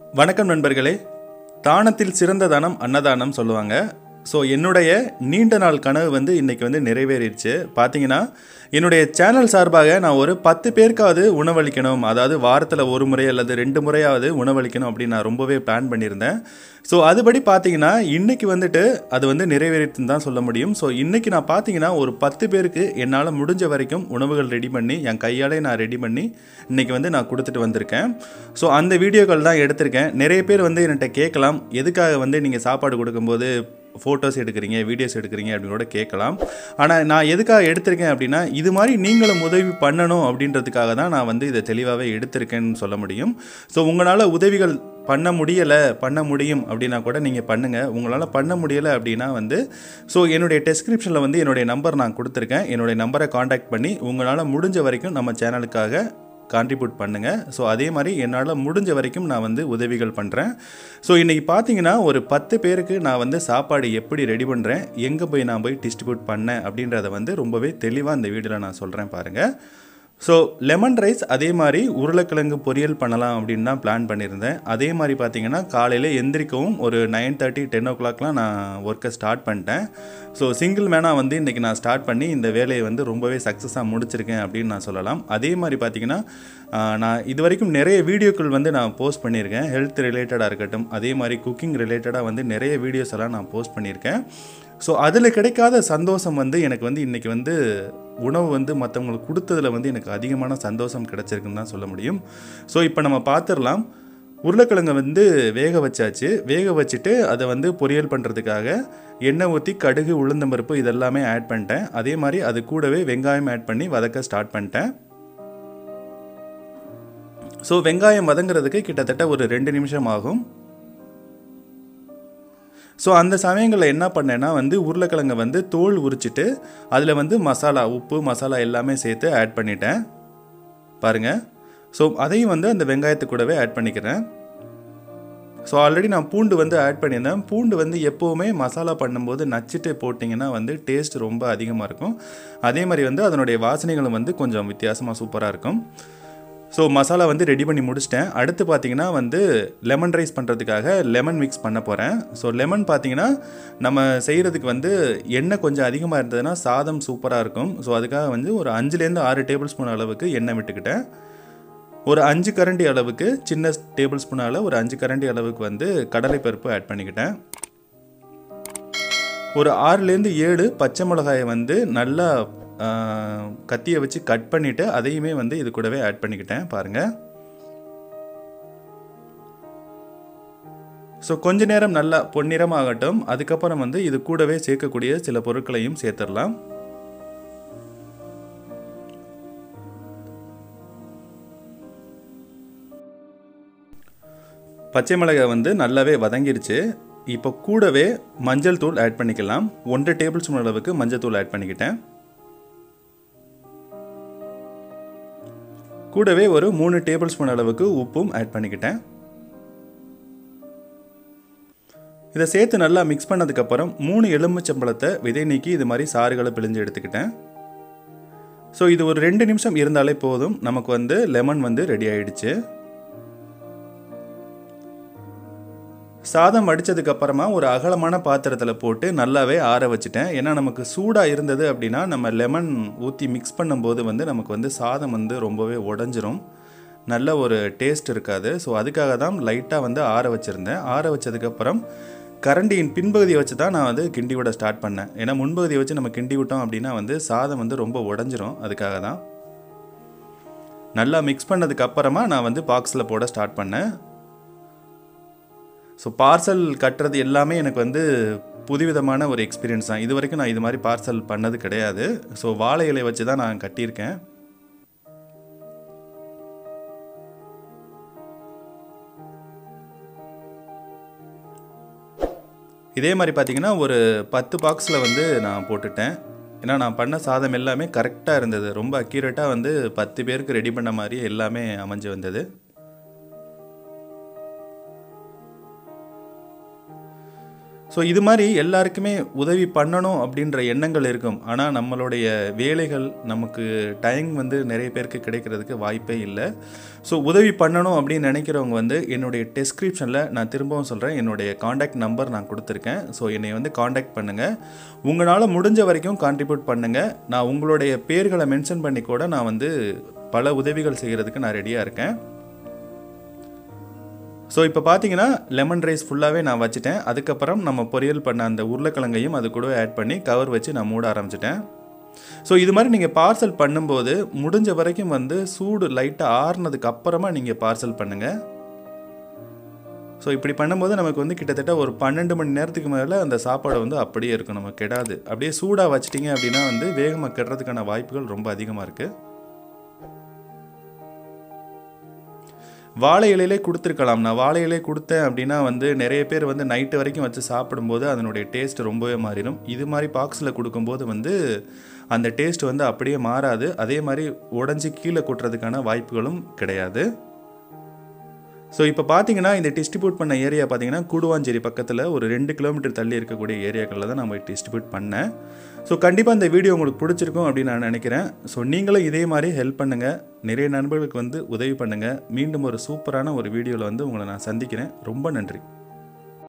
வணக்கம் நண்பர்களே தானத்தில் சிறந்த தானம் அன்னதானம் சொல்லுவாங்க ஸோ என்னுடைய நீண்ட நாள் கனவு வந்து இன்றைக்கி வந்து நிறைவேறிடுச்சு பார்த்தீங்கன்னா என்னுடைய சேனல் சார்பாக நான் ஒரு பத்து பேருக்காவது உணவளிக்கணும் அதாவது வாரத்தில் ஒரு முறை அல்லது ரெண்டு முறையாவது உணவளிக்கணும் அப்படின்னு நான் ரொம்பவே பிளான் பண்ணியிருந்தேன் ஸோ அதுபடி பார்த்தீங்கன்னா இன்றைக்கி வந்துட்டு அது வந்து நிறைவேறிட்டுன்னு தான் சொல்ல முடியும் ஸோ இன்றைக்கி நான் பார்த்தீங்கன்னா ஒரு பத்து பேருக்கு என்னால் முடிஞ்ச வரைக்கும் உணவுகள் ரெடி பண்ணி என் கையாலே நான் ரெடி பண்ணி இன்றைக்கி வந்து நான் கொடுத்துட்டு வந்திருக்கேன் ஸோ அந்த வீடியோக்கள் தான் எடுத்திருக்கேன் நிறைய பேர் வந்து என்கிட்ட கேட்கலாம் எதுக்காக வந்து நீங்கள் சாப்பாடு கொடுக்கும்போது ஃபோட்டோஸ் எடுக்கிறீங்க வீடியோஸ் எடுக்கிறீங்க அப்படின்னு கூட கேட்கலாம் ஆனால் நான் எதுக்காக எடுத்திருக்கேன் அப்படின்னா இது மாதிரி நீங்களும் உதவி பண்ணணும் அப்படின்றதுக்காக தான் நான் வந்து இதை தெளிவாகவே எடுத்திருக்கேன்னு சொல்ல முடியும் ஸோ உங்களால் உதவிகள் பண்ண முடியலை பண்ண முடியும் அப்படின்னா கூட நீங்கள் பண்ணுங்கள் உங்களால் பண்ண முடியலை அப்படின்னா வந்து ஸோ என்னுடைய டெஸ்கிரிப்ஷனில் வந்து என்னுடைய நம்பர் நான் கொடுத்துருக்கேன் என்னுடைய நம்பரை காண்டாக்ட் பண்ணி உங்களால் முடிஞ்ச வரைக்கும் நம்ம சேனலுக்காக கான்ட்ரிபியூட் பண்ணுங்கள் ஸோ அதே மாதிரி என்னால் முடிஞ்ச வரைக்கும் நான் வந்து உதவிகள் பண்ணுறேன் ஸோ இன்றைக்கி பார்த்தீங்கன்னா ஒரு பத்து பேருக்கு நான் வந்து சாப்பாடு எப்படி ரெடி பண்ணுறேன் எங்கே போய் நான் போய் டிஸ்ட்ரிபியூட் பண்ணேன் அப்படின்றத வந்து ரொம்பவே தெளிவாக இந்த வீடியோவில் நான் சொல்கிறேன் பாருங்கள் ஸோ லெமன் ரைஸ் அதே மாதிரி உருளைக்கிழங்கு பொரியல் பண்ணலாம் அப்படின்னு தான் பிளான் பண்ணியிருந்தேன் அதே மாதிரி பார்த்தீங்கன்னா காலையில் எந்திரிக்கவும் ஒரு நைன் தேர்ட்டி டென் ஓ கிளாக்லாம் நான் ஒர்க்கை ஸ்டார்ட் பண்ணிட்டேன் ஸோ சிங்கிள் மேனாக வந்து இன்றைக்கி நான் ஸ்டார்ட் பண்ணி இந்த வேலையை வந்து ரொம்பவே சக்ஸஸாக முடிச்சிருக்கேன் அப்படின்னு நான் சொல்லலாம் அதே மாதிரி பார்த்தீங்கன்னா ஆஹ், நான் இது வரைக்கும் நிறைய வீடியோக்கள் வந்து நான் போஸ்ட் பண்ணியிருக்கேன் ஹெல்த் ரிலேட்டடாக இருக்கட்டும் அதே மாதிரி குக்கிங் ரிலேட்டடாக வந்து நிறைய வீடியோஸ் எல்லாம் நான் போஸ்ட் பண்ணியிருக்கேன் ஸோ அதில் கிடைக்காத சந்தோஷம் வந்து எனக்கு வந்து இன்றைக்கி வந்து உணவு வந்து மற்றவங்களுக்கு கொடுத்ததில் வந்து எனக்கு அதிகமான சந்தோஷம் கிடச்சிருக்குன்னு தான் சொல்ல முடியும் ஸோ இப்போ நம்ம பார்த்துடலாம் உருளைக்கிழங்கை வந்து வேக வச்சாச்சு வேக வச்சுட்டு அதை வந்து பொரியல் பண்ணுறதுக்காக எண்ணெய் ஊற்றி கடுகு உளுந்தம்பருப்பு இதெல்லாமே ஆட் பண்ணிட்டேன் அதே மாதிரி அது கூடவே வெங்காயம் ஆட் பண்ணி வதக்க ஸ்டார்ட் பண்ணிட்டேன் ஸோ வெங்காயம் வதங்குறதுக்கு கிட்டத்தட்ட ஒரு ரெண்டு நிமிஷம் ஆகும் ஸோ அந்த சமயங்களில் என்ன பண்ணேன்னா வந்து உருளைக்கிழங்கை வந்து தோல் உரிச்சிட்டு அதில் வந்து மசாலா உப்பு மசாலா எல்லாமே சேர்த்து ஆட் பண்ணிட்டேன் பாருங்கள் ஸோ அதையும் வந்து அந்த வெங்காயத்து கூடவே ஆட் பண்ணிக்கிறேன் ஸோ ஆல்ரெடி நான் பூண்டு வந்து ஆட் பண்ணியிருந்தேன் பூண்டு வந்து எப்போவுமே மசாலா பண்ணும்போது நச்சுட்டு போட்டிங்கன்னா வந்து டேஸ்ட் ரொம்ப அதிகமாக இருக்கும் அதே மாதிரி வந்து அதனுடைய வாசனைகளும் வந்து கொஞ்சம் வித்தியாசமாக சூப்பராக இருக்கும் ஸோ மசாலா வந்து ரெடி பண்ணி முடிச்சிட்டேன் அடுத்து பார்த்தீங்கன்னா வந்து லெமன் ரைஸ் பண்ணுறதுக்காக லெமன் மிக்ஸ் பண்ண போகிறேன் ஸோ லெமன் பார்த்தீங்கன்னா நம்ம செய்கிறதுக்கு வந்து எண்ணெய் கொஞ்சம் அதிகமாக இருந்ததுன்னா சாதம் சூப்பராக இருக்கும் ஸோ அதுக்காக வந்து ஒரு அஞ்சுலேருந்து ஆறு டேபிள் ஸ்பூன் அளவுக்கு எண்ணெய் விட்டுக்கிட்டேன் ஒரு அஞ்சு கரண்டி அளவுக்கு சின்ன டேபிள் ஸ்பூனால் ஒரு அஞ்சு கரண்டி அளவுக்கு வந்து கடலைப்பருப்பு ஆட் பண்ணிக்கிட்டேன் ஒரு ஆறுலேருந்து ஏழு பச்சை மிளகாயை வந்து நல்லா ஆஹ், கத்தியை வச்சு கட் பண்ணிவிட்டு அதையுமே வந்து இது கூடவே ஆட் பண்ணிக்கிட்டேன் பாருங்கள் ஸோ கொஞ்ச நேரம் நல்லா பொன்னிறமாகட்டும் அதுக்கப்புறம் வந்து இது கூடவே சேர்க்கக்கூடிய சில பொருட்களையும் சேர்த்துடலாம் பச்சை மிளகாய் வந்து நல்லாவே வதங்கிருச்சு இப்போ கூடவே மஞ்சள் தூள் ஆட் பண்ணிக்கலாம் ஒன்றரை டேபிள் ஸ்பூன் அளவுக்கு மஞ்சள் தூள் ஆட் பண்ணிக்கிட்டேன் கூடவே ஒரு மூணு டேபிள் ஸ்பூன் அளவுக்கு உப்பும் ஆட் பண்ணிக்கிட்டேன் இதை சேர்த்து நல்லா மிக்ஸ் பண்ணதுக்கப்புறம் மூணு எலுமிச்சம்பழத்தை விதை நீக்கி இது மாதிரி சாறுகளை பிழிஞ்சு எடுத்துக்கிட்டேன் ஸோ இது ஒரு ரெண்டு நிமிஷம் இருந்தாலே போதும் நமக்கு வந்து லெமன் வந்து ரெடி ஆயிடுச்சு சாதம் வடித்ததுக்கு அப்புறமா ஒரு அகலமான பாத்திரத்தில் போட்டு நல்லாவே ஆற வச்சுட்டேன் ஏன்னா நமக்கு சூடாக இருந்தது அப்படின்னா நம்ம லெமன் ஊற்றி மிக்ஸ் பண்ணும்போது வந்து நமக்கு வந்து சாதம் வந்து ரொம்பவே உடஞ்சிரும் நல்ல ஒரு டேஸ்ட் இருக்காது ஸோ அதுக்காக தான் லைட்டாக வந்து ஆற வச்சுருந்தேன் ஆற வச்சதுக்கப்புறம் கரண்டியின் பின்பகுதியை வச்சு தான் நான் வந்து கிண்டி விட ஸ்டார்ட் பண்ணேன் ஏன்னா முன்பகுதியை வச்சு நம்ம கிண்டி விட்டோம் அப்படின்னா வந்து சாதம் வந்து ரொம்ப உடஞ்சிரும் அதுக்காக தான் நல்லா மிக்ஸ் பண்ணதுக்கு அப்புறமா நான் வந்து பாக்ஸில் போட ஸ்டார்ட் பண்ணேன் ஸோ பார்சல் கட்டுறது எல்லாமே எனக்கு வந்து புதுவிதமான ஒரு எக்ஸ்பீரியன்ஸ் தான் இது வரைக்கும் நான் இது மாதிரி பார்சல் பண்ணது கிடையாது ஸோ வாழை இலை வச்சு தான் நான் கட்டியிருக்கேன் இதே மாதிரி பார்த்தீங்கன்னா ஒரு பத்து பாக்ஸில் வந்து நான் போட்டுட்டேன் ஏன்னா நான் பண்ண சாதம் எல்லாமே கரெக்டாக இருந்தது ரொம்ப அக்யூரேட்டாக வந்து பத்து பேருக்கு ரெடி பண்ண மாதிரி எல்லாமே அமைஞ்சு வந்தது ஸோ இது மாதிரி எல்லாருக்குமே உதவி பண்ணணும் அப்படின்ற எண்ணங்கள் இருக்கும் ஆனால் நம்மளுடைய வேலைகள் நமக்கு டைம் வந்து நிறைய பேருக்கு கிடைக்கிறதுக்கு வாய்ப்பே இல்லை ஸோ உதவி பண்ணணும் அப்படின்னு நினைக்கிறவங்க வந்து என்னுடைய டெஸ்கிரிப்ஷனில் நான் திரும்பவும் சொல்கிறேன் என்னுடைய காண்டாக்ட் நம்பர் நான் கொடுத்துருக்கேன் ஸோ என்னை வந்து காண்டாக்ட் பண்ணுங்கள் உங்களால் முடிஞ்ச வரைக்கும் கான்ட்ரிபியூட் பண்ணுங்கள் நான் உங்களுடைய பேர்களை மென்ஷன் பண்ணி கூட நான் வந்து பல உதவிகள் செய்கிறதுக்கு நான் ரெடியாக இருக்கேன் ஸோ இப்போ பார்த்தீங்கன்னா லெமன் ரைஸ் ஃபுல்லாகவே நான் வச்சுட்டேன் அதுக்கப்புறம் நம்ம பொரியல் பண்ண அந்த உருளைக்கிழங்கையும் அது கூட ஆட் பண்ணி கவர் வச்சு நான் மூட ஆரம்பிச்சிட்டேன் ஸோ இது மாதிரி நீங்கள் பார்சல் பண்ணும்போது முடிஞ்ச வரைக்கும் வந்து சூடு லைட்டாக ஆறுனதுக்கு அப்புறமா நீங்கள் பார்சல் பண்ணுங்கள் ஸோ இப்படி பண்ணும்போது நமக்கு வந்து கிட்டத்தட்ட ஒரு பன்னெண்டு மணி நேரத்துக்கு மேலே அந்த சாப்பாடு வந்து அப்படியே இருக்கும் நம்ம கெடாது அப்படியே சூடாக வச்சிட்டிங்க அப்படின்னா வந்து வேகமாக கெடுறதுக்கான வாய்ப்புகள் ரொம்ப அதிகமாக இருக்குது வாழை இலையிலே கொடுத்துருக்கலாம் நான் வாழை இலையே கொடுத்தேன் அப்படின்னா வந்து நிறைய பேர் வந்து நைட்டு வரைக்கும் வச்சு சாப்பிடும்போது அதனுடைய டேஸ்ட் ரொம்பவே மாறிடும் இது மாதிரி பாக்ஸில் கொடுக்கும்போது வந்து அந்த டேஸ்ட் வந்து அப்படியே மாறாது அதே மாதிரி உடஞ்சி கீழே கொட்டுறதுக்கான வாய்ப்புகளும் கிடையாது ஸோ இப்போ பார்த்தீங்கன்னா இந்த டிஸ்ட்ரிபியூட் பண்ண ஏரியா பார்த்தீங்கன்னா கூடுவாஞ்சேரி பக்கத்தில் ஒரு ரெண்டு கிலோமீட்டர் தள்ளி இருக்கக்கூடிய ஏரியாக்களில் தான் நம்ம டிஸ்ட்ரிபியூட் பண்ணேன் ஸோ கண்டிப்பாக இந்த வீடியோ உங்களுக்கு பிடிச்சிருக்கும் அப்படின்னு நான் நினைக்கிறேன் ஸோ நீங்களும் இதே மாதிரி ஹெல்ப் பண்ணுங்கள் நிறைய நண்பர்களுக்கு வந்து உதவி பண்ணுங்கள் மீண்டும் ஒரு சூப்பரான ஒரு வீடியோவில் வந்து உங்களை நான் சந்திக்கிறேன் ரொம்ப நன்றி